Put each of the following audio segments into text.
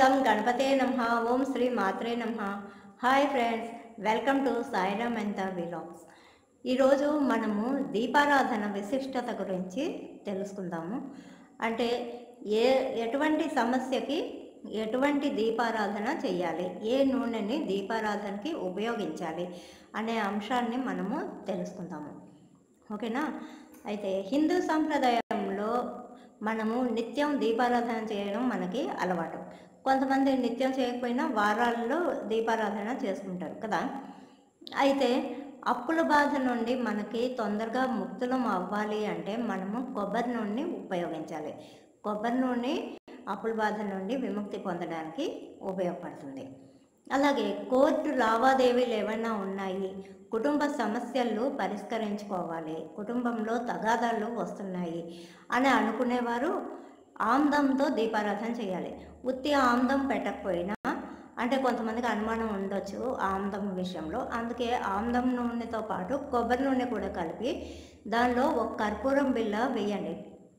గం గణపతే నమ ఓం శ్రీ మాత్రే నమ hi friends welcome to Sairam మెంత విలాగ్స్ ఈరోజు మనము దీపారాధన విశిష్టత గురించి తెలుసుకుందాము అంటే ఏ ఎటువంటి సమస్యకి ఎటువంటి దీపారాధన చేయాలి ఏ నూనెని దీపారాధనకి ఉపయోగించాలి అనే అంశాన్ని మనము తెలుసుకుందాము ఓకేనా అయితే హిందూ సంప్రదాయంలో మనము నిత్యం దీపారాధన చేయడం మనకి అలవాటు కొంతమంది నిత్యం చేయకపోయినా వారాల్లో దీపారాధన చేసుకుంటారు కదా అయితే అప్పుల బాధ నుండి మనకి తొందరగా ముక్తులం అవ్వాలి అంటే మనము కొబ్బరి నూనెని ఉపయోగించాలి కొబ్బరి నూనె అప్పుల బాధ నుండి విముక్తి పొందడానికి ఉపయోగపడుతుంది అలాగే కోర్టు లావాదేవీలు ఏమైనా ఉన్నాయి కుటుంబ సమస్యలు పరిష్కరించుకోవాలి కుటుంబంలో తగాదాలు వస్తున్నాయి అని అనుకునేవారు ఆమ్దంతో దీపారాధన చేయాలి ఉత్తి ఆమ్దం పెట్టకపోయినా అంటే కొంతమందికి అనుమానం ఉండొచ్చు ఆమ్దం విషయంలో అందుకే ఆమ్దం నూనెతో పాటు కొబ్బరి నూనె కూడా కలిపి దానిలో ఒక కర్పూరం బిల్ల వేయండి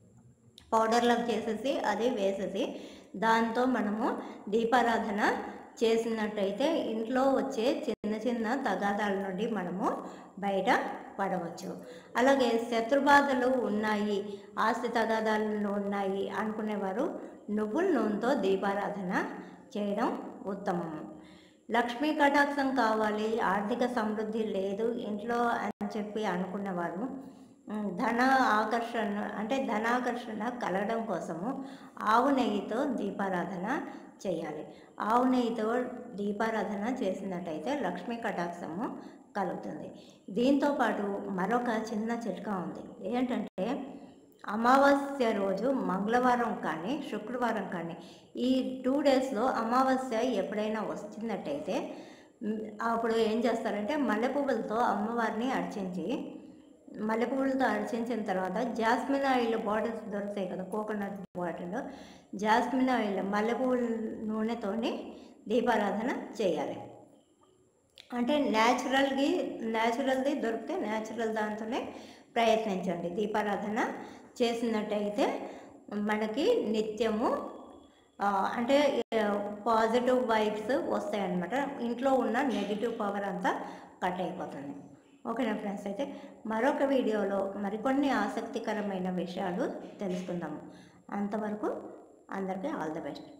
పౌడర్లకు చేసేసి అది వేసేసి దాంతో మనము దీపారాధన చేసినట్టయితే ఇంట్లో వచ్చే చిన్న చిన్న తగాదాల నుండి మనము బయట పడవచ్చు అలాగే శత్రుబాధలు ఉన్నాయి ఆస్తి తగాదాలు ఉన్నాయి అనుకునేవారు నువ్వుల నూనెతో దీపారాధన చేయడం ఉత్తమము లక్ష్మీ కటాక్షం కావాలి ఆర్థిక సమృద్ధి లేదు ఇంట్లో అని చెప్పి అనుకున్నవారు ఉమ్, ధన ఆకర్షణ అంటే ధనాకర్షణ కలగడం కోసము ఆవు నెయ్యితో దీపారాధన చేయాలి ఆవు నెయ్యితో దీపారాధన చేసినట్టయితే లక్ష్మీ కటాక్షము కలుగుతుంది దీంతో పాటు మరొక చిన్న చిట్కా ఉంది ఏంటంటే అమావాస్య రోజు మంగళవారం కానీ శుక్రవారం కానీ ఈ టూ డేస్లో అమావాస్య ఎప్పుడైనా వస్తున్నట్టయితే మ్, అప్పుడు ఏం చేస్తారంటే మల్లెపువ్వులతో అమ్మవారిని అర్చించి మల్లెపువ్వులతో అర్చించిన తర్వాత జాస్మిన్ ఆయిల్ బాటిల్స్ దొరుకుతాయి కదా కోకోనట్ బాటిల్ జాస్మిన్ ఆయిల్ మల్లెపువ్వుల నూనెతోని దీపారాధన చేయాలి అంటే న్యాచురల్కి న్యాచురల్ది దొరికితే న్యాచురల్ దాంతోనే ప్రయత్నించండి దీపారాధన చేసినట్టయితే మనకి నిత్యము ఆ, అంటే పాజిటివ్ వైబ్స్ వస్తాయన్నమాట ఇంట్లో ఉన్న నెగిటివ్ పవర్ అంతా కట్ అయిపోతుంది ఓకేనా ఫ్రెండ్స్ అయితే మరొక వీడియోలో మరికొన్ని ఆసక్తికరమైన విషయాలు తెలుసుకుందాము అంతవరకు అందరికీ ఆల్ ద బెస్ట్